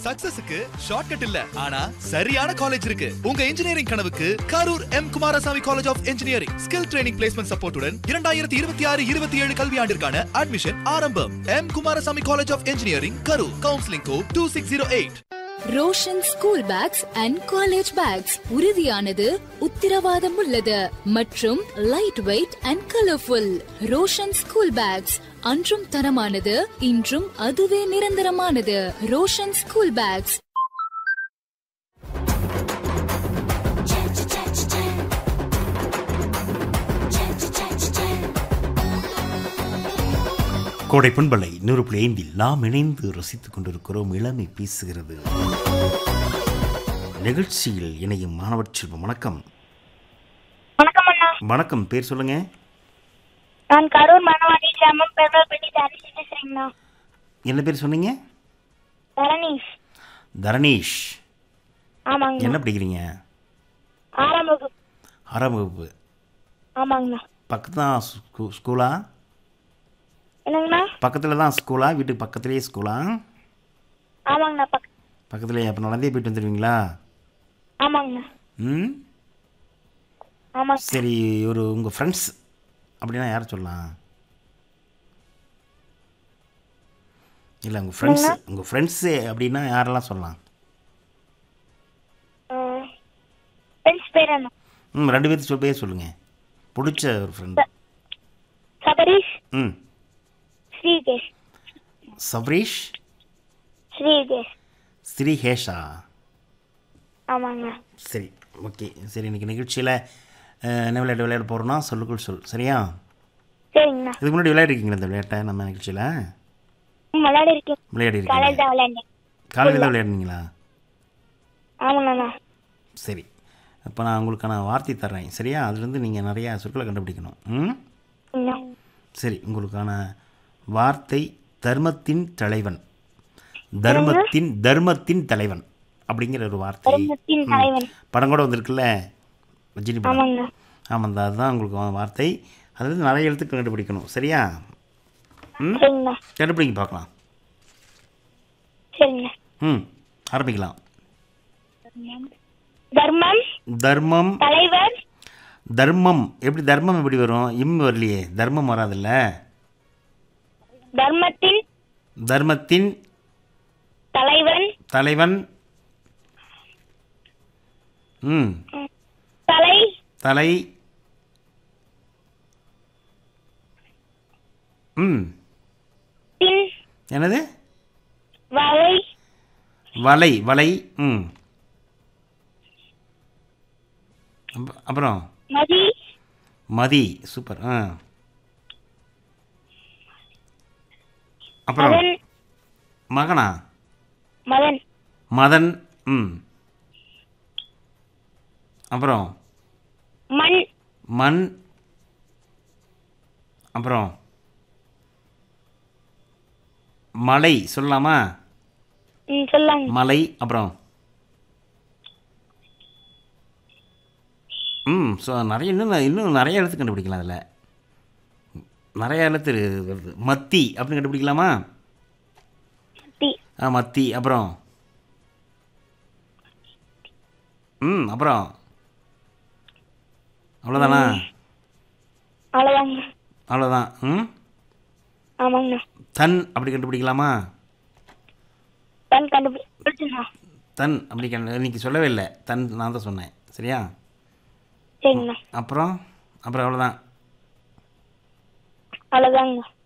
சக்சஸுக்கு shortcut இல்ல ஆனா சரியான காலேஜ் இருக்கு உங்க இன்ஜினியரிங் கனவுக்கு Karur M Kumarasamy college of engineering skill training placement சப்போர்ட்டுடன் இரண்டாயிரத்தி இருபத்தி ஆறு இருபத்தி ஏழு கல்வியாண்டிற்கான அட்மிஷன் ஆரம்பம் M Kumarasamy college of engineering Karur counselling code two six zero eight Roshan school bags and college bags உறுதியானது உத்திரவாதம் உள்ளது மற்றும் light weight and colourful Roshan school bags அன்றும் தரமானது இன்றும் அதுவே நிரந்தரமானது ரோஷன் ஸ்கூல் பேக்ஸ் கோடை பண்பலை நூறு புள்ளி ஐந்தில் நாம் இணைந்து ரசித்துக் கொண்டிருக்கிறோம் இளமை பேசுகிறது நிகழ்ச்சியில் இணையும் மாணவர் செல்வம் வணக்கம் வணக்கம் அண்ணா வணக்கம் பேர் சொல்லுங்க நான் கரூர் மணவாடி கிராமம் பெருமாள்பட்டி தரணி பேசுறேங்கண்ணா என்ன பேர் சொன்னீங்க தரணீஷ் தரணீஷ் ஆமாங்கண்ணா என்ன படிக்கிறீங்க ஆறாம் வகுப்பு ஆறாம் வகுப்பு ஆமாங்கண்ணா பக்கத்து தான் ஸ்கூ- ஸ்கூலா என்னங்கண்ணா பக்கத்தில் தான் ஸ்கூலா வீட்டுக்கு பக்கத்துலேயே ஸ்கூலா ஆமாங்கண்ணா பக்க பக்கத்துலேயே அப்போ நடந்தே போயிட்டு வந்துடுவீங்களா ஆமாங்கண்ணா ம் ஆமாங்க சரி ஒரு உங்கள் ஃப்ரெண்ட்ஸ் அப்படின்னா யார் சொல்லலாம் இல்லை உங்கள் ஃப்ரெண்ட்ஸ் உங்கள் ஃப்ரெண்ட்ஸு அப்படின்னா யாரெல்லாம் சொல்லலாம் ஃப்ரெண்ட்ஸ் பேர் என்ன ம் ரெண்டு பேர்த்து சொல் பேர் சொல்லுங்கள் பிடிச்ச ஒரு ஃப்ரெண்டு சபரீஷ் ம் ஸ்ரீகேஷ் சபரீஷ் ஸ்ரீகேஷ் ஸ்ரீஹேஷா ஆமாங்கண்ணா சரி ஓகே சரி இன்னைக்கு நிகழ்ச்சியில் என்ன விளையாட்டு விளையாட போகிறோன்னா சொல்லுக்குள் சொல் சரியா சரிங்கண்ணா இதுக்கு முன்னாடி விளையாடிருக்கீங்களா இந்த விளையாட்டை நம்ம நிகழ்ச்சியில் ம், விளையாடி இருக்கேன் விளையாடி காலையில் இருக்கீங்க தான் விளையாண்டேன் காலையில் தான் விளையாடுனீங்களா ஆமாங்கண்ணா சரி இப்போ நான் உங்களுக்கான வார்த்தை தர்றேன் சரியா அதுலேருந்து நீங்கள் நிறையா சொற்களை கண்டுபிடிக்கணும் ம் அண்ணா. சரி உங்களுக்கான வார்த்தை தர்மத்தின் தலைவன் தர்மத்தின் தர்மத்தின் தலைவன் அப்படிங்கிற ஒரு வார்த்தை தர்மத்தின் தலைவன் படம் கூட வந்திருக்குல்ல ரஜினி படம் ஆமாங்கண்ணா ஆமாம் தான் அதுதான் உங்களுக்கு வா- வார்த்தை அதுலேருந்து நிறைய எழுத்துக்கள் கண்டுபிடிக்கணும் சரியா ம் சரிங்கண்ணா கண்டுபிடிக்க பார்க்கலாம் சரிங்கண்ணா ம் ஆரம்பிக்கலாம் தர்மம் தர்மம் தலைவர் தர்மம் எப்படி தர்மம் எப்படி வரும் இம் வரலையே தர்மம் வராதுல்ல தர்மத்தின் தர்மத்தின் தலைவன் தலைவன் ம் தலை தலை ம் தின் என்னது வலை வலை வலை ம் அப்ப- அப்புறம் மதி மதி சூப்பர் ஆ அப்புறம் மதன் மகனா மதன் மதன் ம் அப்புறம் மண் மண் அப்புறம் மலை சொல்லலாமா ம், சொல்லாங்க மலை அப்புறம் ம் ஸோ நிறைய இன்னும் ந- இன்னும் நிறைய எழுத்து கண்டுபிடிக்கலாம் அதில் நிறைய எழுத்து வருது மத்தி அப்படின்னு கண்டுபிடிக்கலாமா தி ஆ மத்தி அப்புறம் ம் அப்புறம் அவ்வளோதானா அவ்வளோதாங்க அவ்வளோதான் ம் ஆமாங்கண்ணா தன் அப்படி கண்டுபிடிக்கலாமா தன் கண்டுபிடிச்சுண்ணா தன் அப்படி கண்டு இன்னைக்கு சொல்லவே இல்லை தன் நான் தான் சொன்னேன் சரியா சரிங்கண்ணா அப்புறம் அப்புறம் அவ்வளோதான் அவ்வளோதாங்கண்ணா